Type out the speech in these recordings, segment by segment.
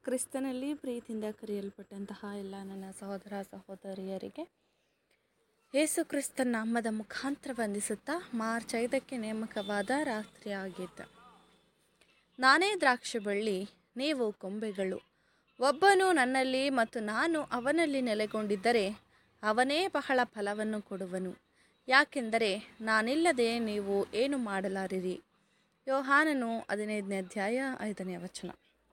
ಕ್ರಿಸ್ತನಲ್ಲಿ ಪ್ರೀತಿಯಿಂದ ಕರೆಯಲ್ಪಟ್ಟಂತಹ ಎಲ್ಲ ನನ್ನ ಸಹೋದರ ಸಹೋದರಿಯರಿಗೆ ಯೇಸು ಕ್ರಿಸ್ತ ನಾಮದ ಮುಖಾಂತರ ವಂದಿಸುತ್ತಾ ಮಾರ್ಚ್ ಐದಕ್ಕೆ ನೇಮಕವಾದ ರಾತ್ರಿ ಆಗಿದ್ದ ನಾನೇ ದ್ರಾಕ್ಷಿ ಬಳ್ಳಿ ನೀವು ಕೊಂಬೆಗಳು ಒಬ್ಬನು ನನ್ನಲ್ಲಿ ಮತ್ತು ನಾನು ಅವನಲ್ಲಿ ನೆಲೆಗೊಂಡಿದ್ದರೆ ಅವನೇ ಬಹಳ ಫಲವನ್ನು ಕೊಡುವನು ಯಾಕೆಂದರೆ ನಾನಿಲ್ಲದೆ ನೀವು ಏನು ಮಾಡಲಾರಿರಿ ಯೋಹಾನನು ಹದಿನೈದನೇ ಅಧ್ಯಾಯ ಐದನೇ ವಚನ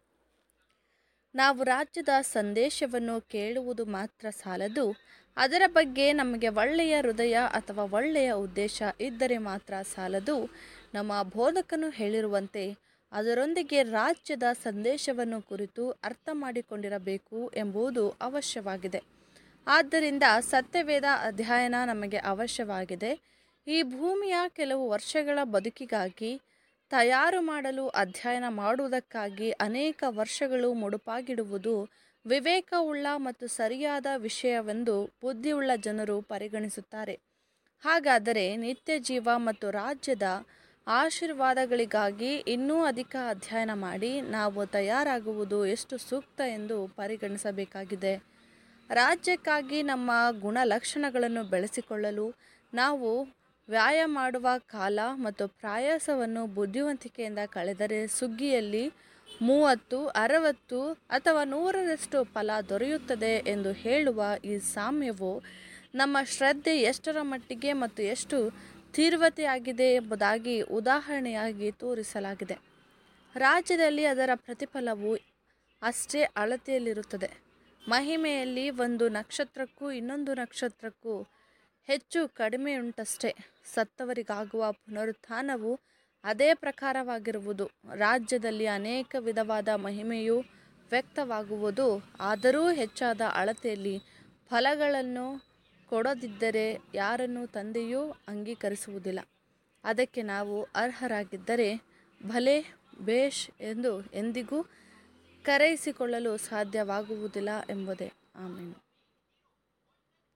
ನಾವು ರಾಜ್ಯದ ಸಂದೇಶವನ್ನು ಕೇಳುವುದು ಮಾತ್ರ ಸಾಲದು ಅದರ ಬಗ್ಗೆ ನಮಗೆ ಒಳ್ಳೆಯ ಹೃದಯ ಅಥವಾ ಒಳ್ಳೆಯ ಉದ್ದೇಶ ಇದ್ದರೆ ಮಾತ್ರ ಸಾಲದು ನಮ್ಮ ಬೋಧಕನು ಹೇಳಿರುವಂತೆ ಅದರೊಂದಿಗೆ ರಾಜ್ಯದ ಸಂದೇಶವನ್ನು ಕುರಿತು ಅರ್ಥ ಮಾಡಿಕೊಂಡಿರಬೇಕು ಎಂಬುದು ಅವಶ್ಯವಾಗಿದೆ ಆದ್ದರಿಂದ ಸತ್ಯವೇದ ಅಧ್ಯಯನ ನಮಗೆ ಅವಶ್ಯವಾಗಿದೆ ಈ ಭೂಮಿಯ ಕೆಲವು ವರ್ಷಗಳ ಬದುಕಿಗಾಗಿ ತಯಾರು ಮಾಡಲು ಅಧ್ಯಯನ ಮಾಡುವುದಕ್ಕಾಗಿ ಅನೇಕ ವರ್ಷಗಳು ಮುಡುಪಾಗಿಡುವುದು ವಿವೇಕವುಳ್ಳ ಮತ್ತು ಸರಿಯಾದ ವಿಷಯವೆಂದು ಬುದ್ಧಿಯುಳ್ಳ ಜನರು ಪರಿಗಣಿಸುತ್ತಾರೆ ಹಾಗಾದರೆ ನಿತ್ಯ ಜೀವ ಮತ್ತು ರಾಜ್ಯದ ಆಶೀರ್ವಾದಗಳಿಗಾಗಿ ಇನ್ನೂ ಅಧಿಕ ಅಧ್ಯಯನ ಮಾಡಿ ನಾವು ತಯಾರಾಗುವುದು ಎಷ್ಟು ಸೂಕ್ತ ಎಂದು ಪರಿಗಣಿಸಬೇಕಾಗಿದೆ ರಾಜ್ಯಕ್ಕಾಗಿ ನಮ್ಮ ಗುಣಲಕ್ಷಣಗಳನ್ನು ಬೆಳೆಸಿಕೊಳ್ಳಲು ನಾವು ವ್ಯಾಯಾಮ ಮಾಡುವ ಕಾಲ ಮತ್ತು ಪ್ರಯಾಸವನ್ನು ಬುದ್ಧಿವಂತಿಕೆಯಿಂದ ಕಳೆದರೆ ಸುಗ್ಗಿಯಲ್ಲಿ ಮೂವತ್ತು ಅರವತ್ತು ಅಥವಾ ನೂರರಷ್ಟು ಫಲ ದೊರೆಯುತ್ತದೆ ಎಂದು ಹೇಳುವ ಈ ಸಾಮ್ಯವು ನಮ್ಮ ಶ್ರದ್ಧೆ ಎಷ್ಟರ ಮಟ್ಟಿಗೆ ಮತ್ತು ಎಷ್ಟು ತೀವ್ರತೆಯಾಗಿದೆ ಎಂಬುದಾಗಿ ಉದಾಹರಣೆಯಾಗಿ ತೋರಿಸಲಾಗಿದೆ ರಾಜ್ಯದಲ್ಲಿ ಅದರ ಪ್ರತಿಫಲವು ಅಷ್ಟೇ ಅಳತೆಯಲ್ಲಿರುತ್ತದೆ ಮಹಿಮೆಯಲ್ಲಿ ಒಂದು ನಕ್ಷತ್ರಕ್ಕೂ ಇನ್ನೊಂದು ನಕ್ಷತ್ರಕ್ಕೂ ಹೆಚ್ಚು ಕಡಿಮೆಯುಂಟಷ್ಟೇ ಸತ್ತವರಿಗಾಗುವ ಪುನರುತ್ಥಾನವು ಅದೇ ಪ್ರಕಾರವಾಗಿರುವುದು ರಾಜ್ಯದಲ್ಲಿ ಅನೇಕ ವಿಧವಾದ ಮಹಿಮೆಯು ವ್ಯಕ್ತವಾಗುವುದು ಆದರೂ ಹೆಚ್ಚಾದ ಅಳತೆಯಲ್ಲಿ ಫಲಗಳನ್ನು ಕೊಡದಿದ್ದರೆ ಯಾರನ್ನು ತಂದೆಯೂ ಅಂಗೀಕರಿಸುವುದಿಲ್ಲ ಅದಕ್ಕೆ ನಾವು ಅರ್ಹರಾಗಿದ್ದರೆ ಭಲೆ ಬೇಷ್ ಎಂದು ಎಂದಿಗೂ ಕರೆಯಿಸಿಕೊಳ್ಳಲು ಸಾಧ್ಯವಾಗುವುದಿಲ್ಲ ಎಂಬುದೇ ಆಮೇಲೆ